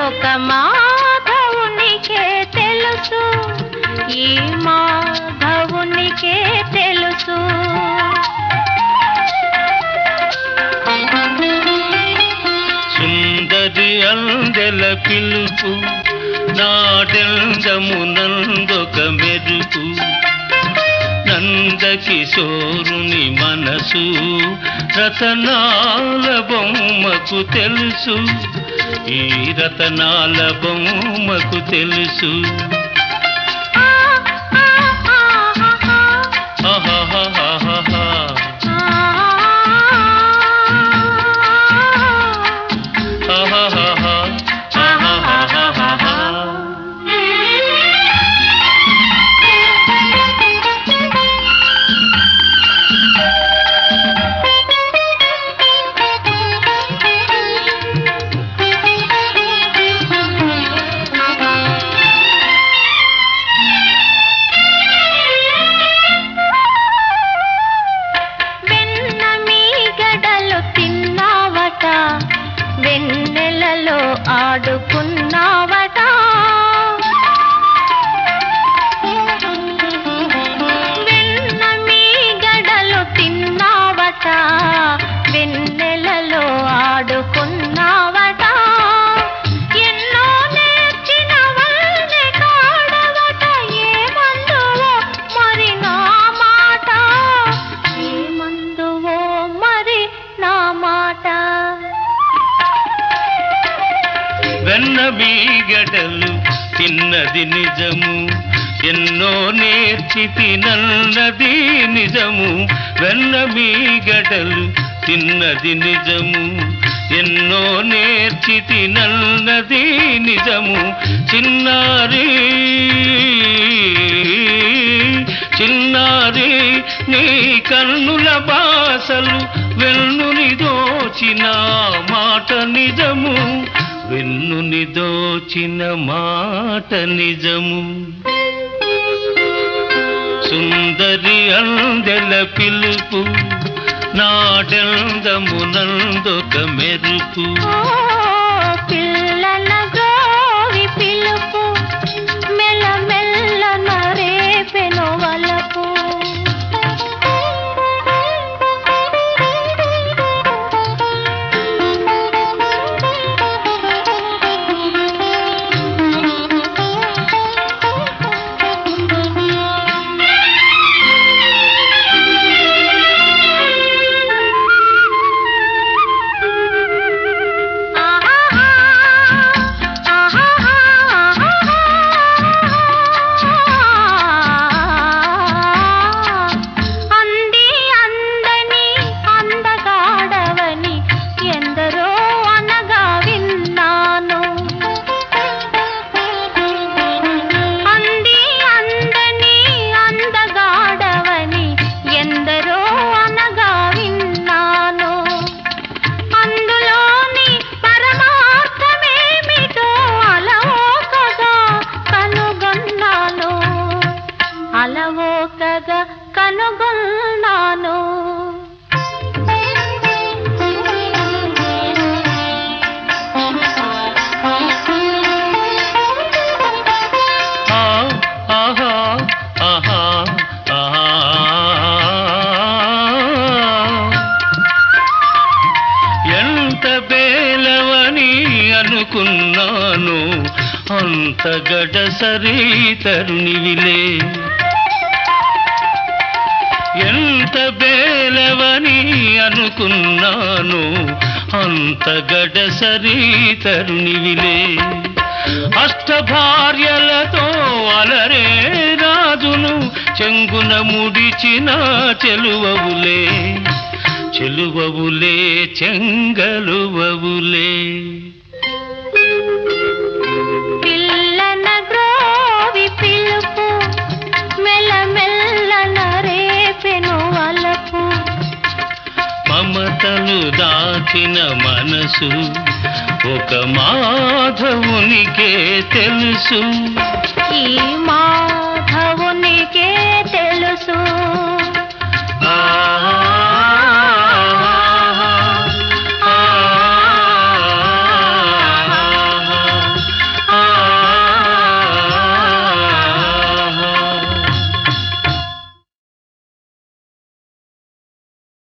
ఒక మాధవునికే తెలుసు ఈ మాధవునికే తెలుసు సుందరి అందెల పిలుపు నాడెందమునందొక మెరుపు నందకిశోరుని మనసు రతనాల బొమ్మకు తెలుసు ఈ రతనాల బొమ్మకు తెలుసు ఆహాహాహాహా. ఆహాహాహా. ఆహాహాహాహా. వెన్న మీ గడలు తిన్నావట వెన్నెలలో ఆడుకున్నావట వెన్న మీ గడలు తిన్నావట వెన్నెలలో ఆడుకున్నావట ఎన్నో నేర్చిన వల్లే కాడవట ఏమందువో మరి నా మాట ఏమందువో మరి నా మాట వెన్న గడలు తిన్నది నిజము ఎన్నో నేర్చి తినన్నది నిజము వెన్న గడలు తిన్నది నిజము ఎన్నో నేర్చి తినన్నది నిజము చిన్నారి చిన్నారి నీ కన్నుల బాసలు వెన్నుని దోచిన మాట నిజము వెన్నుని దోచిన మాట నిజము సుందరి అందెల పిలుపు నాడెందమునందొక మెరుపు ఓ పిల్లల గోవి పిలుపు మెల్ల మెల్ల నరేపెను వలపు అంది అందని అందగాడవని ఎందరో అనగా విన్నాను అంది అందని అందగాడవని ఎందరో అనగా విన్నాను అందులోని పరమార్థమేమిటో అలవోకగా కనుగొన్నాను అలవోకగా కనుగొన్నాను ఆ, ఆహా, ఆహా, ఆహా. ఎంత బేలవని అనుకున్నాను అంత గడసరి తరుణివిలే ఎంత బేలవని అనుకున్నాను అంత గడసరి తరుణివిలే అష్టభార్యలతో అలరే రాజును చెంగున ముడిచిన చెలువవులే చెలువవులే చెంగలువవులే పిల్లన గ్రోవి పిలుపు మెల్ల మెల్ల నరేపెను వలపు మమతలు దాచిన మనసు ఒక మాధవునికే తెలుసు ఈ మాధవునికే తెలుసు